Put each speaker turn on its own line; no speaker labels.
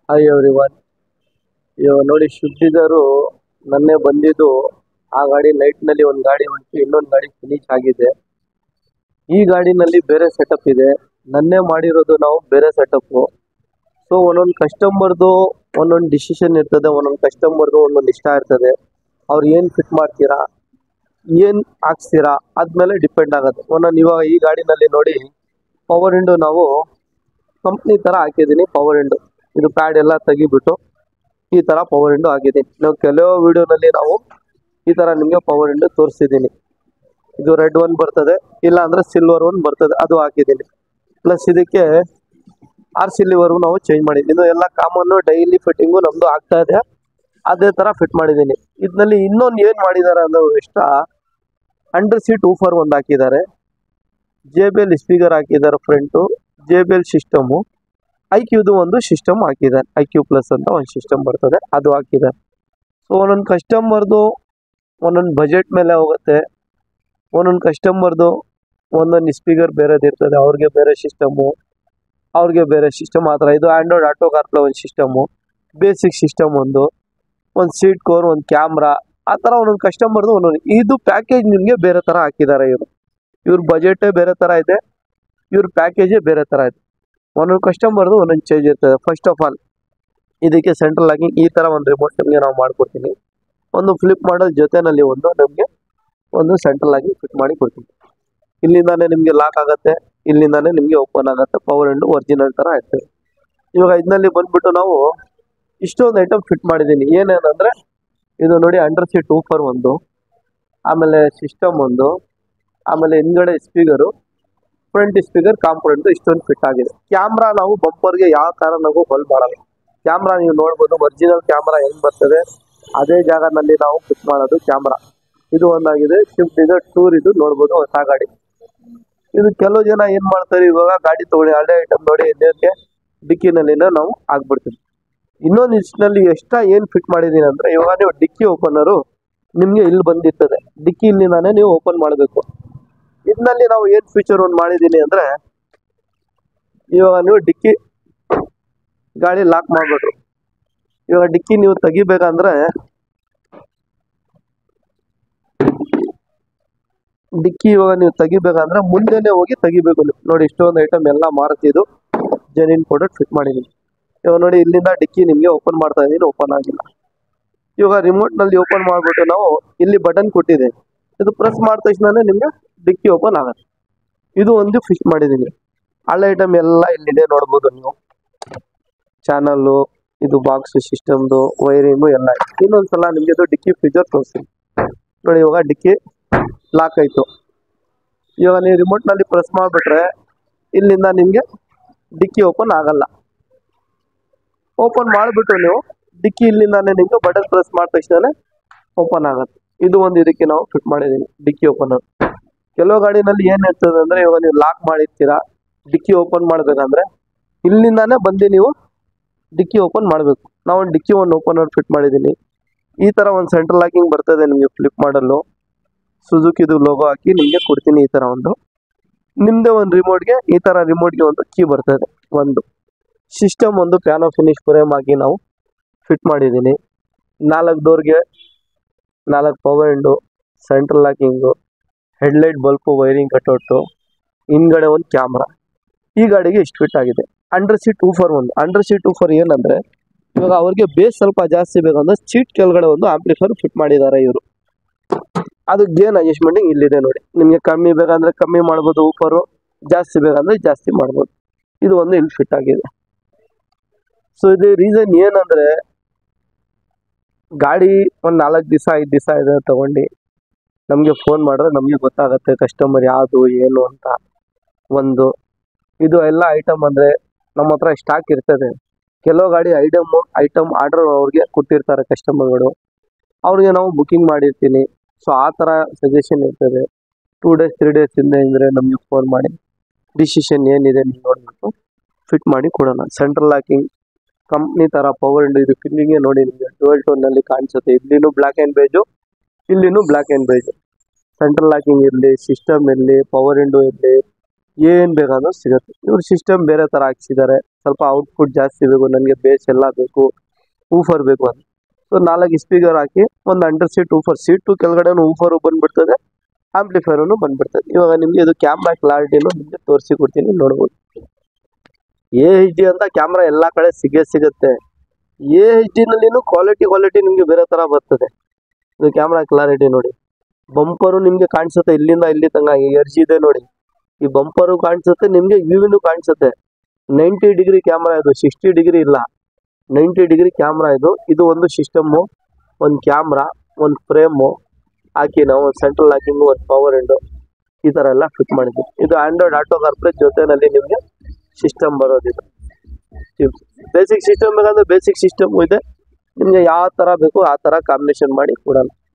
Hi every one ಇವಾಗ ನೋಡಿ ಶುದ್ಧಿದರು ನನ್ನೆ ಬಂದಿದ್ದು ಆ ಗಾಡಿ ನೈಟ್ನಲ್ಲಿ ಒಂದು ಗಾಡಿ ಹೊಂಟು ಇನ್ನೊಂದು ಗಾಡಿ ಫಿನಿಶ್ ಆಗಿದೆ ಈ ಗಾಡಿನಲ್ಲಿ ಬೇರೆ ಸೆಟಪ್ ಇದೆ ನನ್ನೇ ಮಾಡಿರೋದು ನಾವು ಬೇರೆ ಸೆಟಪ್ಪು ಸೊ ಒಂದೊಂದು ಕಸ್ಟಮರ್ದು ಒಂದೊಂದು ಡಿಸಿಷನ್ ಇರ್ತದೆ ಒಂದೊಂದು ಕಸ್ಟಮರ್ದು ಒಂದೊಂದು ಇಷ್ಟ ಇರ್ತದೆ ಅವ್ರು ಏನು ಫಿಟ್ ಮಾಡ್ತೀರಾ ಏನು ಹಾಕ್ಸ್ತೀರಾ ಅದ್ಮೇಲೆ ಡಿಪೆಂಡ್ ಆಗುತ್ತೆ ಒಂದೊಂದು ಇವಾಗ ಈ ಗಾಡಿನಲ್ಲಿ ನೋಡಿ ಪವರ್ ವಿಂಡೋ ನಾವು ಕಂಪ್ನಿ ಥರ ಹಾಕಿದ್ದೀನಿ ಪವರ್ ವಿಂಡೋ ಇದು ಪ್ಯಾಡ್ ಎಲ್ಲ ತೆಗಿಬಿಟ್ಟು ಈ ಥರ ಪವರ್ ವಿಂಡೋ ಹಾಕಿದ್ದೀನಿ ನಾವು ಕೆಲವು ವಿಡಿಯೋನಲ್ಲಿ ನಾವು ಈ ಥರ ನಿಮಗೆ ಪವರ್ ವಿಂಡೋ ತೋರಿಸಿದ್ದೀನಿ ಇದು ರೆಡ್ ಒನ್ ಬರ್ತದೆ ಇಲ್ಲ ಅಂದರೆ ಸಿಲ್ವರ್ ಒನ್ ಬರ್ತದೆ ಅದು ಹಾಕಿದ್ದೀನಿ ಪ್ಲಸ್ ಇದಕ್ಕೆ ಆರ್ ಸಿಲಿವರ್ಗೂ ನಾವು ಚೇಂಜ್ ಮಾಡಿದ್ದೀನಿ ಇದು ಎಲ್ಲ ಕಾಮನ್ನು ಡೈಲಿ ಫಿಟ್ಟಿಂಗು ನಮ್ಮದು ಆಗ್ತಾ ಇದೆ ಅದೇ ಥರ ಫಿಟ್ ಮಾಡಿದ್ದೀನಿ ಇದರಲ್ಲಿ ಇನ್ನೊಂದು ಏನು ಮಾಡಿದ್ದಾರೆ ಅಂದ್ರೆ ಇಷ್ಟ ಅಂಡರ್ ಸೀಟ್ ಊಫರ್ ಒಂದು ಹಾಕಿದ್ದಾರೆ ಜೆ ಬಿ ಎಲ್ ಸ್ಪೀಕರ್ ಹಾಕಿದ್ದಾರೆ front J B L system ಐ ಕ್ಯೂದು ಒಂದು ಸಿಸ್ಟಮ್ ಹಾಕಿದ್ದಾರೆ ಐ ಕ್ಯೂ ಪ್ಲಸ್ ಅಂತ ಒಂದು ಸಿಸ್ಟಮ್ ಬರ್ತದೆ ಅದು ಹಾಕಿದ್ದಾರೆ ಸೊ ಒಂದೊಂದು ಕಸ್ಟಮರ್ದು ಒಂದೊಂದು ಬಜೆಟ್ ಮೇಲೆ ಹೋಗುತ್ತೆ ಒಂದೊಂದು ಕಸ್ಟಮರ್ದು ಒಂದೊಂದು ಸ್ಪೀಕರ್ ಬೇರೆದು ಇರ್ತದೆ ಅವ್ರಿಗೆ ಬೇರೆ ಸಿಸ್ಟಮು ಅವ್ರಿಗೆ ಬೇರೆ ಸಿಸ್ಟಮ್ ಆ ಥರ ಇದು ಆ್ಯಂಡ್ರಾಯ್ಡ್ ಆಟೋ ಕಾರ್ಪ್ಲೇ ಒಂದು ಸಿಸ್ಟಮು ಬೇಸಿಕ್ ಸಿಸ್ಟಮ್ ಒಂದು ಒಂದು ಸೀಟ್ ಕೋರ್ ಒಂದು ಕ್ಯಾಮ್ರಾ ಆ ಥರ ಒಂದೊಂದು ಕಸ್ಟಮರ್ದು ಒಂದೊಂದು ಇದು ಪ್ಯಾಕೇಜ್ ನಿಮಗೆ ಬೇರೆ ಥರ ಹಾಕಿದ್ದಾರೆ ಇವರು ಇವ್ರ ಬಜೆಟೇ ಬೇರೆ ಥರ ಇದೆ ಇವ್ರ ಪ್ಯಾಕೇಜೇ ಬೇರೆ ಥರ ಇದೆ ಒಂದೊಂದು ಕಸ್ಟಮರ್ದು ಒಂದೊಂದು ಚೇಂಜ್ ಇರ್ತದೆ ಫಸ್ಟ್ ಆಫ್ ಆಲ್ ಇದಕ್ಕೆ ಸೆಂಟ್ರಲ್ ಆಗಿ ಈ ಥರ ಒಂದು ರಿಮೋಟ್ ನಿಮಗೆ ನಾವು ಮಾಡ್ಕೊಡ್ತೀನಿ ಒಂದು ಫ್ಲಿಪ್ ಮಾಡಲ್ ಜೊತೆನಲ್ಲಿ ಒಂದು ನಮಗೆ ಒಂದು ಸೆಂಟ್ರಲ್ ಆಗಿ ಫಿಟ್ ಮಾಡಿ ಕೊಡ್ತೀನಿ ಇಲ್ಲಿಂದಾನೇ ನಿಮಗೆ ಲಾಕ್ ಆಗುತ್ತೆ ಇಲ್ಲಿಂದಾನೇ ನಿಮಗೆ ಓಪನ್ ಆಗುತ್ತೆ ಪವರ್ ಎಂಡು ಒರಿಜಿನಲ್ ಥರ ಆಗ್ತದೆ ಇವಾಗ ಇದರಲ್ಲಿ ಬಂದ್ಬಿಟ್ಟು ನಾವು ಇಷ್ಟೊಂದು ಐಟಮ್ ಫಿಟ್ ಮಾಡಿದ್ದೀನಿ ಏನೇನಂದರೆ ಇದು ನೋಡಿ ಅಂಡರ್ ಸೀಟ್ ಊಫರ್ ಒಂದು ಆಮೇಲೆ ಸಿಸ್ಟಮ್ ಒಂದು ಆಮೇಲೆ ಹಿಂದ್ಗಡೆ ಸ್ಪೀಕರು ಫ್ರಂಟ್ ಸ್ಪೀಕರ್ ಕಾಂಪೊನೆಂಟ್ ಇಷ್ಟೊಂದು ಫಿಟ್ ಆಗಿದೆ ಕ್ಯಾಮ್ರಾ ನಾವು ಬಂಪರ್ಗೆ ಯಾವ ಕಾರಣಕ್ಕೂ ಹೋಲ್ ಮಾಡಲ್ಲ ಕ್ಯಾಮ್ರಾ ನೀವು ನೋಡ್ಬೋದು ಒರಿಜಿನಲ್ ಕ್ಯಾಮ್ರಾ ಹೆಂಗ್ ಬರ್ತದೆ ಅದೇ ಜಾಗನಲ್ಲಿ ನಾವು ಫಿಟ್ ಮಾಡೋದು ಕ್ಯಾಮ್ರಾ ಇದು ಒಂದಾಗಿದೆ ಸ್ವಿಫ್ಟ್ ಇದು ಟೂರ್ ಇದು ನೋಡ್ಬೋದು ಹೊಸ ಗಾಡಿ ಇದು ಕೆಲವು ಜನ ಏನ್ ಮಾಡ್ತಾರೆ ಇವಾಗ ಗಾಡಿ ತಗೊಳ್ಳಿ ಹಳೆ ಐಟಮ್ ನೋಡಿ ಇನ್ನೇಕೆ ಡಿಕ್ಕಿನಲ್ಲಿನ ನಾವು ಹಾಕ್ಬಿಡ್ತೀವಿ ಇನ್ನೊಂದು ಇಷ್ಟನಲ್ಲಿ ಎಷ್ಟ ಏನ್ ಫಿಟ್ ಮಾಡಿದೀನಿ ಅಂದ್ರೆ ಇವಾಗ ನೀವು ಡಿಕ್ಕಿ ಓಪನರು ನಿಮ್ಗೆ ಇಲ್ಲಿ ಬಂದಿರ್ತದೆ ಡಿಕ್ಕಿ ಇಲ್ಲಿಂದಾನೇ ನೀವು ಓಪನ್ ಮಾಡಬೇಕು ಇದರಲ್ಲಿ ನಾವು ಏನ್ ಫೀಚರ್ ಒಂದು ಮಾಡಿದೀನಿ ಅಂದ್ರೆ ಇವಾಗ ನೀವು ಡಿಕ್ಕಿ ಗಾಡಿ ಲಾಕ್ ಮಾಡ್ಬಿಟ್ರು ಇವಾಗ ಡಿಕ್ಕಿ ನೀವು ತೆಗಿಬೇಕಂದ್ರೆ ಡಿಕ್ಕಿ ಇವಾಗ ನೀವು ತೆಗಿಬೇಕಂದ್ರೆ ಮುಂದೆನೆ ಹೋಗಿ ತೆಗಿಬೇಕು ನೀವು ನೋಡಿ ಇಷ್ಟೊಂದು ಐಟಮ್ ಎಲ್ಲ ಮಾರುತ್ತಿದ್ದು ಜೆನಿನ್ ಪ್ರಾಡಕ್ಟ್ ಫಿಟ್ ಮಾಡಿದ್ದೀನಿ ಇವಾಗ ನೋಡಿ ಇಲ್ಲಿಂದ ಡಿಕ್ಕಿ ನಿಮಗೆ ಓಪನ್ ಮಾಡ್ತಾ ಇದ್ದೀನಿ ಓಪನ್ ಆಗಿಲ್ಲ ಇವಾಗ ರಿಮೋಟ್ ನಲ್ಲಿ ಓಪನ್ ಮಾಡ್ಬಿಟ್ಟು ನಾವು ಇಲ್ಲಿ ಬಟನ್ ಕೊಟ್ಟಿದೆ ಇದು ಪ್ರೆಸ್ ಮಾಡಿದ ತಕ್ಷಣ ನಿಮಗೆ ಡಿಕ್ಕಿ ಓಪನ್ ಆಗುತ್ತೆ ಇದು ಒಂದು ಫಿಟ್ ಮಾಡಿದ್ದೀನಿ ಹಳೆ ಐಟಮ್ ಎಲ್ಲ ಇಲ್ಲಿದೆ ನೋಡ್ಬೋದು ನೀವು ಚಾನಲ್ಲು ಇದು ಬಾಕ್ಸ್ ಸಿಸ್ಟಮ್ದು ವೈರಿಂಗು ಎಲ್ಲ ಇದೆ. ಇನ್ನೊಂದ್ಸಲ ನಿಮಗೆ ಇದು ಡಿಕ್ಕಿ ಫೀಚರ್ ತೋರಿಸ್ತೀನಿ ನೋಡಿ ಇವಾಗ ಡಿಕ್ಕಿ ಲಾಕ್ ಆಯಿತು ಇವಾಗ ನೀವು ರಿಮೋಟ್ನಲ್ಲಿ ಪ್ರೆಸ್ ಮಾಡಿಬಿಟ್ರೆ ಇಲ್ಲಿಂದ ನಿಮಗೆ ಡಿಕ್ಕಿ ಓಪನ್ ಆಗಲ್ಲ ಓಪನ್ ಮಾಡಿಬಿಟ್ಟು ನೀವು ಡಿಕ್ಕಿ ಇಲ್ಲಿಂದಾನೆ ನಿಮಗೆ ಬಟನ್ ಪ್ರೆಸ್ ಮಾಡಿದ ತಕ್ಷಣ ಓಪನ್ ಆಗುತ್ತೆ ಇದು ಒಂದು ಇದಕ್ಕೆ ನಾವು ಫಿಟ್ ಮಾಡಿದ್ದೀನಿ ಡಿಕ್ಕಿ ಓಪನರ್ ಕೆಲವು ಗಾಡಿನಲ್ಲಿ ಏನು ಇರ್ತದೆ ಅಂದರೆ ಇವಾಗ ನೀವು ಲಾಕ್ ಮಾಡಿರ್ತೀರಾ ಡಿಕ್ಕಿ ಓಪನ್ ಮಾಡಬೇಕಂದ್ರೆ ಇಲ್ಲಿಂದಾನೇ ಬಂದು ನೀವು ಡಿಕ್ಕಿ ಓಪನ್ ಮಾಡಬೇಕು ನಾವು ಒಂದು ಡಿಕ್ಕಿ ಒಂದು ಓಪನರ್ ಫಿಟ್ ಮಾಡಿದ್ದೀನಿ ಈ ಥರ ಒಂದು ಸೆಂಟ್ರಲ್ ಲಾಕಿಂಗ್ ಬರ್ತದೆ ನಿಮಗೆ ಫ್ಲಿಪ್ ಮಾಡಲು ಸುಜುಕಿದು ಲೋಗೋ ಹಾಕಿ ನಿಮಗೆ ಕೊಡ್ತೀನಿ ಈ ಥರ ಒಂದು ನಿಮ್ಮದೇ ಒಂದು ರಿಮೋಟ್ಗೆ ಈ ಥರ ರಿಮೋಟ್ಗೆ ಒಂದು ಕೀ ಬರ್ತದೆ ಒಂದು ಸಿಸ್ಟಮ್ ಒಂದು ಪ್ಯಾನೋ ಫಿನಿಶ್ ಫ್ರೇಮ್ ಹಾಕಿ ನಾವು ಫಿಟ್ ಮಾಡಿದ್ದೀನಿ ನಾಲ್ಕು ಡೋರ್ಗೆ ನಾಲ್ಕು power window central locking headlight bulb wiring cutout ಹಿಂದ್ಗಡೆ ಒಂದು ಕ್ಯಾಮ್ರಾ ಈ ಗಾಡಿಗೆ ಇಷ್ಟು ಫಿಟ್ ಆಗಿದೆ ಅಂಡರ್ ಸೀಟ್ ಫಾರ್ ಒಂದು ಅಂಡರ್ ಸೀಟ್ ಫಾರ್ ಏನಂದರೆ ಇವಾಗ ಅವ್ರಿಗೆ ಬೇಸ್ ಸ್ವಲ್ಪ ಜಾಸ್ತಿ ಬೇಕಂದ್ರೆ ಸೀಟ್ ಕೆಳಗಡೆ ಒಂದು ಆಂಪ್ಲಿಫೈರ್ ಫಿಟ್ ಮಾಡಿದ್ದಾರೆ ಇವರು ಅದು ಗೇನ್ ಅಡ್ಜಸ್ಟ್ಮೆಂಟಿಂಗ್ ಇಲ್ಲಿದೆ ನೋಡಿ ನಿಮಗೆ ಕಮ್ಮಿ ಬೇಕಂದ್ರೆ ಕಮ್ಮಿ ಮಾಡ್ಬೋದು ಊಪರು ಜಾಸ್ತಿ ಬೇಕಂದ್ರೆ ಜಾಸ್ತಿ ಮಾಡ್ಬೋದು ಇದು ಒಂದು ಇಲ್ಲಿ ಫಿಟ್ ಆಗಿದೆ ಸೊ ಇದು ರೀಸನ್ ಏನಂದ್ರೆ ಗಾಡಿ ಒಂದು ನಾಲ್ಕು ದಿವಸ ಐದು ದಿವಸ ಇದೆ ತಗೊಂಡು ನಮಗೆ ಫೋನ್ ಮಾಡಿದ್ರೆ ನಮಗೆ ಗೊತ್ತಾಗುತ್ತೆ ಕಸ್ಟಮರ್ ಯಾವುದು ಏನು ಅಂತ ಒಂದು ಇದು ಎಲ್ಲ ಐಟಮ್ ಅಂದರೆ ನಮ್ಮ ಹತ್ರ ಸ್ಟಾಕ್ ಇರ್ತದೆ ಕೆಲವು ಗಾಡಿ ಐಟಮ್ ಐಟಮ್ ಆರ್ಡರ್ ಅವ್ರಿಗೆ ಕೊಟ್ಟಿರ್ತಾರೆ ಕಸ್ಟಮರ್ಗಳು ಅವ್ರಿಗೆ ನಾವು ಬುಕಿಂಗ್ ಮಾಡಿರ್ತೀನಿ ಸೊ ಆ ಥರ ಸಜೆಷನ್ ಇರ್ತದೆ ಟೂ ಡೇಸ್ ತ್ರೀ ಡೇಸ್ ಹಿಂದೆ ಅಂದರೆ ನಮಗೆ ಫೋನ್ ಮಾಡಿ ಡಿಸಿಷನ್ ಏನಿದೆ ನೀವು ನೋಡಿಬಿಟ್ಟು ಫಿಟ್ ಮಾಡಿ ಕೊಡೋಣ ಸೆಂಟ್ರಲ್ ಲಾಕಿಂಗ್ ಕಂಪ್ನಿ ಥರ ಪವರ್ ಇಂಡು ಇದು ಫಿಲ್ಲಿಂಗೇ ನೋಡಿ ನಿಮಗೆ ಟ್ವೆಲ್ ಟೋನಲ್ಲಿ ಕಾಣಿಸುತ್ತೆ ಇಲ್ಲಿನೂ ಬ್ಲ್ಯಾಕ್ ಆ್ಯಂಡ್ ಬೇಜು ಇಲ್ಲಿನೂ black and beige central locking ಇರಲಿ ಸಿಸ್ಟಮ್ ಇರಲಿ ಪವರ್ ಇಂಡು ಇರಲಿ ಏನು ಬೇಕಾದ್ರೂ ಸಿಗುತ್ತೆ ಇವ್ರ ಸಿಸ್ಟಮ್ ಬೇರೆ ಥರ ಹಾಕ್ಸಿದ್ದಾರೆ ಸ್ವಲ್ಪ ಔಟ್ಪುಟ್ ಜಾಸ್ತಿ ಬೇಕು ನನಗೆ ಬೇಸ್ ಎಲ್ಲ ಬೇಕು ಊಫರ್ ಬೇಕು ಅಂತ ಸೊ ನಾಲ್ಕು ಸ್ಪೀಕರ್ ಹಾಕಿ ಒಂದು ಅಂಡರ್ ಸೀಟ್ ಊಫರ್ ಸೀಟು ಕೆಳಗಡೆ ಊಫರು ಬಂದ್ಬಿಡ್ತದೆ ಆಂಪ್ಲಿಫೈರೂ ಬಂದ್ಬಿಡ್ತದೆ ಇವಾಗ ನಿಮಗೆ ಇದು ಕ್ಯಾಮ್ರಾ ಕ್ಲಾರಿಟಿನೂ ನಿಮಗೆ ತೋರಿಸಿ ಕೊಡ್ತೀನಿ ನೋಡ್ಬೋದು ಎ ಎಚ್ ಡಿ ಅಂತ ಕ್ಯಾಮ್ರಾ ಎಲ್ಲ ಕಡೆ ಸಿಗೇ ಸಿಗುತ್ತೆ ಎ ಎಚ್ ಡಿನಲ್ಲಿನೂ ಕ್ವಾಲಿಟಿ ಕ್ವಾಲಿಟಿ ನಿಮಗೆ ಬೇರೆ ಥರ ಬರ್ತದೆ ಇದು ಕ್ಯಾಮ್ರಾ ಕ್ಲಾರಿಟಿ ನೋಡಿ ಬಂಪರು ನಿಮಗೆ ಕಾಣಿಸುತ್ತೆ ಇಲ್ಲಿಂದ ಇಲ್ಲಿ ತನಕ ಎರ್ಜ್ ಇದೆ ನೋಡಿ ಈ ಬಂಪರು ಕಾಣಿಸುತ್ತೆ ನಿಮಗೆ ವ್ಯೂವಿನೂ ಕಾಣಿಸುತ್ತೆ ನೈಂಟಿ ಡಿಗ್ರಿ ಕ್ಯಾಮ್ರಾ ಇದು ಸಿಕ್ಸ್ಟಿ ಡಿಗ್ರಿ ಇಲ್ಲ ನೈಂಟಿ ಡಿಗ್ರಿ ಕ್ಯಾಮ್ರಾ ಇದು ಇದು ಒಂದು ಸಿಸ್ಟಮ್ಮು ಒಂದು ಕ್ಯಾಮ್ರಾ ಒಂದು ಫ್ರೇಮು ಹಾಕಿ ನಾವು ಒಂದು ಸೆಂಟ್ರಲ್ ಹಾಕಿಂಗು ಒಂದು ಪವರ್ ವಿಂಡೋ ಈ ಥರ ಎಲ್ಲ ಫಿಟ್ ಮಾಡಿದ್ವಿ ಇದು ಆಂಡ್ರಾಯ್ಡ್ ಆಟೋ ಕಾರ್ಪೊರೇಟ್ ಜೊತೆನಲ್ಲಿ ನಿಮಗೆ ಸಿಸ್ಟಮ್ ಬರೋದಿದು ಬೇಸಿಕ್ ಸಿಸ್ಟಮ್ ಬೇಕಂದ್ರೆ ಬೇಸಿಕ್ ಸಿಸ್ಟಮ್ ಇದೆ ನಿಮಗೆ ಯಾವ ಥರ ಬೇಕು ಆ ಥರ ಕಾಂಬಿನೇಷನ್ ಮಾಡಿ ಕೊಡೋಣ